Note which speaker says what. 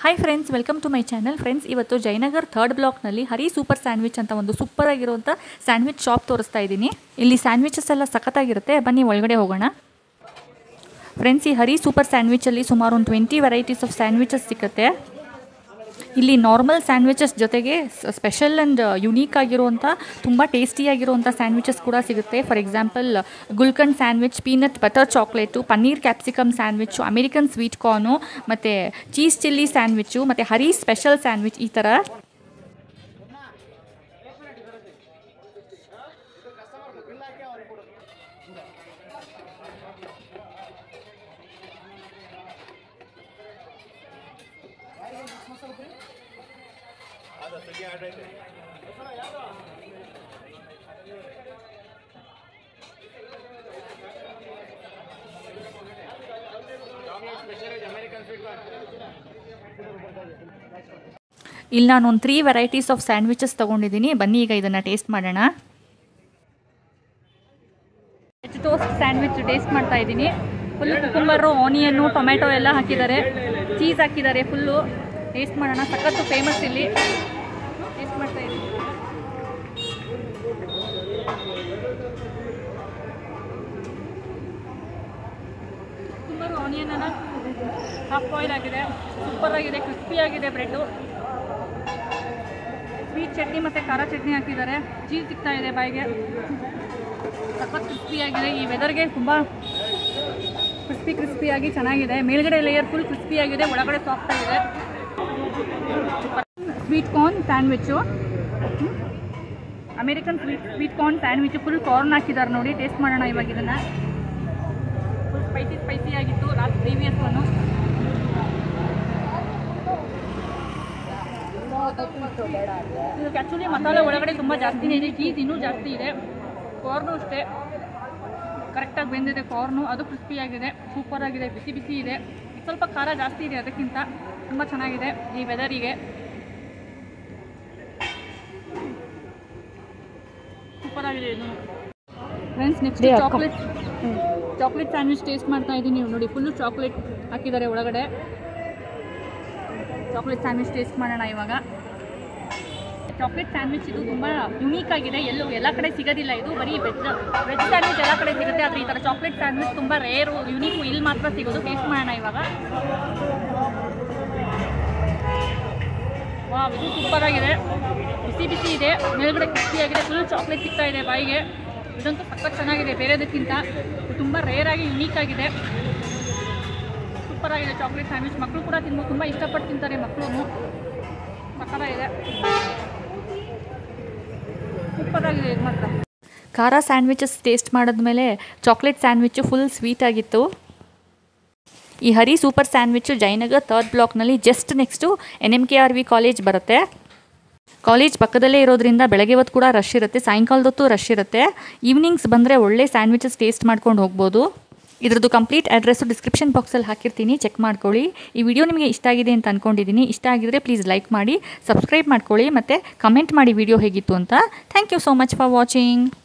Speaker 1: hi friends welcome to my channel friends ಇವತ್ತು Jayanagar third ಬ್ಲಾಕ್ನಲ್ಲಿ Hari super sandwich ಅಂತ ಒಂದು ಸೂಪರ್ ಆಗಿರುವಂಥ ಸ್ಯಾಂಡ್ವಿಚ್ ಶಾಪ್ ತೋರಿಸ್ತಾ ಇದ್ದೀನಿ ಇಲ್ಲಿ ಸ್ಯಾಂಡ್ವಿಚಸ್ ಎಲ್ಲ ಸಖತ್ತಾಗಿರುತ್ತೆ ಬನ್ನಿ ಒಳಗಡೆ ಹೋಗೋಣ ಫ್ರೆಂಡ್ಸ್ ಈ ಹರಿ ಸೂಪರ್ ಸ್ಯಾಂಡ್ವಿಚಲ್ಲಿ ಸುಮಾರು ಒಂದು ಟ್ವೆಂಟಿ ವೆರೈಟೀಸ್ ಆಫ್ ಸ್ಯಾಂಡ್ವಿಚಸ್ ಸಿಗುತ್ತೆ ಇಲ್ಲಿ ನಾರ್ಮಲ್ ಸ್ಯಾಂಡ್ವಿಚಸ್ ಜೊತೆಗೆ ಸ್ಪೆಷಲ್ ಆ್ಯಂಡ್ ಯುನೀಕ್ ಆಗಿರುವಂಥ ತುಂಬ ಟೇಸ್ಟಿಯಾಗಿರುವಂಥ ಸ್ಯಾಂಡ್ವಿಚಸ್ ಕೂಡ ಸಿಗುತ್ತೆ for example gulkand sandwich peanut butter chocolate paneer capsicum sandwich American sweet corn ಮತ್ತು ಚೀಸ್ ಚಿಲ್ಲಿ ಸ್ಯಾಂಡ್ವಿಚ್ಚು ಮತ್ತು ಹರಿ ಸ್ಪೆಷಲ್ ಸ್ಯಾಂಡ್ವಿಚ್ ಈ ಥರ ಇಲ್ಲಿ ನಾನು ಒಂದು ತ್ರೀ ವೆರೈಟೀಸ್ ಆಫ್ ಸ್ಯಾಂಡ್ವಿಚಸ್ ತೊಗೊಂಡಿದ್ದೀನಿ ಬನ್ನಿ ಈಗ ಇದನ್ನು ಟೇಸ್ಟ್ ಮಾಡೋಣ ವೆಜ್ ಟೋಸ್ಟ್ ಸ್ಯಾಂಡ್ವಿಚ್ ಟೇಸ್ಟ್ ಮಾಡ್ತಾ ಇದ್ದೀನಿ ಫುಲ್ ಕುಕುಂಬರು ಆನಿಯನ್ನು ಟೊಮೆಟೊ ಎಲ್ಲ ಹಾಕಿದ್ದಾರೆ ಚೀಸ್ ಹಾಕಿದ್ದಾರೆ ಫುಲ್ಲು ಟೇಸ್ಟ್ ಮಾಡೋಣ ಸಖತ್ತು ಫೇಮಸ್ ಇಲ್ಲಿ ಟೇಸ್ಟ್ ಮಾಡ್ತಾ ಇದ್ದೀನಿ ಕುಕುಂಬರು ಆನಿಯನ್ನ ಹಾಫ್ ಬಾಯ್ಲ್ ಆಗಿದೆ ಸೂಪರ್ ಆಗಿದೆ ಕ್ರಿಸ್ಪಿ ಆಗಿದೆ ಬ್ರೆಡ್ಡು ಸ್ವೀಟ್ ಚಟ್ನಿ ಮತ್ತು ಖಾರ ಚಟ್ನಿ ಹಾಕಿದ್ದಾರೆ ಚೀಸ್ ಸಿಗ್ತಾ ಇದೆ ಬಾಯಿಗೆ ಸಖತ್ ಕ್ರಿಸ್ಪಿ ಆಗಿದೆ ಈ ವೆದರ್ಗೆ ತುಂಬ ಕ್ರಿಸ್ಪಿ ಕ್ರಿಸ್ಪಿಯಾಗಿ ಚೆನ್ನಾಗಿದೆ ಮೇಲ್ಗಡೆ ಲೇಯರ್ ಫುಲ್ ಕ್ರಿಸ್ಪಿ ಆಗಿದೆ ಒಳಗಡೆ ಸಾಫ್ಟ್ ಆಗಿದೆ sweet corn sandwich American sweet sweet corn sandwich full corn ಹಾಕಿದ್ದಾರೆ ನೋಡಿ ಟೇಸ್ಟ್ ಮಾಡೋಣ ಇವಾಗ ಇದನ್ನು ಫುಲ್ ಸ್ಪೈಸಿ ಸ್ಪೈಸಿ ಆಗಿತ್ತು ಲಾಸ್ಟ್ ಪ್ರೀವಿಯಸ್ ಒನ್ನು ಇದಕ್ಕೆ ಆ್ಯಕ್ಚುಲಿ ಮಸಾಲೆ ಒಳಗಡೆ ತುಂಬ ಜಾಸ್ತಿನೇ ಇದೆ ಚೀಸ್ ಇನ್ನೂ ಜಾಸ್ತಿ ಇದೆ ಕಾರ್ನು ಅಷ್ಟೇ ಕರೆಕ್ಟಾಗಿ ಬೆಂದಿದೆ ಕಾರ್ನು ಅದು ಕ್ರಿಸ್ಪಿ ಆಗಿದೆ ಸೂಪರ್ ಆಗಿದೆ ಬಿಸಿ ಬಿಸಿ ಇದೆ ಸ್ವಲ್ಪ ಖಾರ ಜಾಸ್ತಿ ಇದೆ ಅದಕ್ಕಿಂತ ತುಂಬ ಚೆನ್ನಾಗಿದೆ ಈ ವೆದರಿಗೆ ಸೂಪರ್ ಆಗಿದೆ ಇದು friends next chocolate chocolate sandwich taste ಮಾಡ್ತಾ ಇದ್ದೀನಿ ನೋಡಿ ಫುಲ್ಲು ಚಾಕ್ಲೇಟ್ ಹಾಕಿದ್ದಾರೆ ಒಳಗಡೆ ಚಾಕ್ಲೇಟ್ ಸ್ಯಾಂಡ್ವಿಚ್ ಟೇಸ್ಟ್ ಮಾಡೋಣ ಇವಾಗ ಚಾಕ್ಲೇಟ್ ಸ್ಯಾಂಡ್ವಿಚ್ ಇದು ತುಂಬ ಯುನೀಕ್ ಆಗಿದೆ ಎಲ್ಲೂ ಎಲ್ಲ ಕಡೆ ಸಿಗೋದಿಲ್ಲ ಇದು ಬರೀ ವೆಜ್ ವೆಜ್ ಸ್ಯಾಂಡ್ವಿಚ್ ಎಲ್ಲ ಕಡೆ ಸಿಗುತ್ತೆ ಆದರೆ ಈ ಥರ ಚಾಕ್ಲೇಟ್ ಸ್ಯಾಂಡ್ವಿಚ್ ತುಂಬ ರೇರು ಯುನೀಕು ಇಲ್ಲಿ ಮಾತ್ರ ಸಿಗೋದು ಟೇಸ್ಟ್ ಮಾಡೋಣ ಇವಾಗ ವಾ ಇದು ಸೂಪರ್ ಆಗಿದೆ ಬಿಸಿ ಬಿಸಿ ಇದೆ ಮೇಲ್ಗಡೆ ಕ್ರಿಸ್ಪಿ ಆಗಿದೆ ಫುಲ್ ಚಾಕ್ಲೇಟ್ ಸಿಗ್ತಾ ಇದೆ ಬಾಯಿಗೆ ಇದಂತೂ ಸಖತ್ ಚೆನ್ನಾಗಿದೆ ಬೇರೆದಕ್ಕಿಂತ ತುಂಬ ರೇರ್ ಆಗಿ ಯುನೀಕ್ ಆಗಿದೆ ಸೂಪರ್ ಆಗಿದೆ ಚಾಕ್ಲೇಟ್ ಸ್ಯಾಂಡ್ವಿಚ್ ಮಕ್ಕಳು ಕೂಡ ತಿನ್ಬೋದು ತುಂಬ ಇಷ್ಟಪಟ್ಟು ತಿಂತಾರೆ ಮಕ್ಕಳು ಸಕ್ಕತ್ತಾಗಿದೆ ಸೂಪರ್ ಆಗಿದೆ ಇದು ಮಾತ್ರ ಖಾರ ಸ್ಯಾಂಡ್ವಿಚಸ್ ಟೇಸ್ಟ್ ಮಾಡಿದ್ಮೇಲೆ ಚಾಕ್ಲೇಟ್ ಸ್ಯಾಂಡ್ವಿಚ್ಚು ಫುಲ್ ಸ್ವೀಟ್ ಆಗಿತ್ತು ಈ Hari super sandwich Jayanagar third ಬ್ಲಾಕ್ನಲ್ಲಿ just next N M K R V college ಬರುತ್ತೆ ಕಾಲೇಜ್ ಪಕ್ಕದಲ್ಲೇ ಇರೋದ್ರಿಂದ ಬೆಳಗ್ಗೆ ಹೊತ್ತು ಕೂಡ ರಶ್ ಇರುತ್ತೆ ಸಾಯಂಕಾಲದೊತ್ತು ರಶ್ ಇರುತ್ತೆ ಈವ್ನಿಂಗ್ಸ್ ಬಂದರೆ ಒಳ್ಳೆ ಸ್ಯಾಂಡ್ವಿಚಸ್ ಟೇಸ್ಟ್ ಮಾಡ್ಕೊಂಡು ಹೋಗ್ಬೋದು ಇದ್ರದ್ದು ಕಂಪ್ಲೀಟ್ ಅಡ್ರೆಸ್ಸು ಡಿಸ್ಕ್ರಿಪ್ಷನ್ ಬಾಕ್ಸಲ್ಲಿ ಹಾಕಿರ್ತೀನಿ ಚೆಕ್ ಮಾಡ್ಕೊಳ್ಳಿ ಈ ವಿಡಿಯೋ ನಿಮಗೆ ಇಷ್ಟ ಆಗಿದೆ ಅಂತ ಅಂದ್ಕೊಂಡಿದ್ದೀನಿ ಇಷ್ಟ ಆಗಿದ್ರೆ ಪ್ಲೀಸ್ ಲೈಕ್ ಮಾಡಿ ಸಬ್ಸ್ಕ್ರೈಬ್ ಮಾಡ್ಕೊಳ್ಳಿ ಮತ್ತು ಕಮೆಂಟ್ ಮಾಡಿ ವಿಡಿಯೋ ಹೇಗಿತ್ತು ಅಂತ thank you so much for watching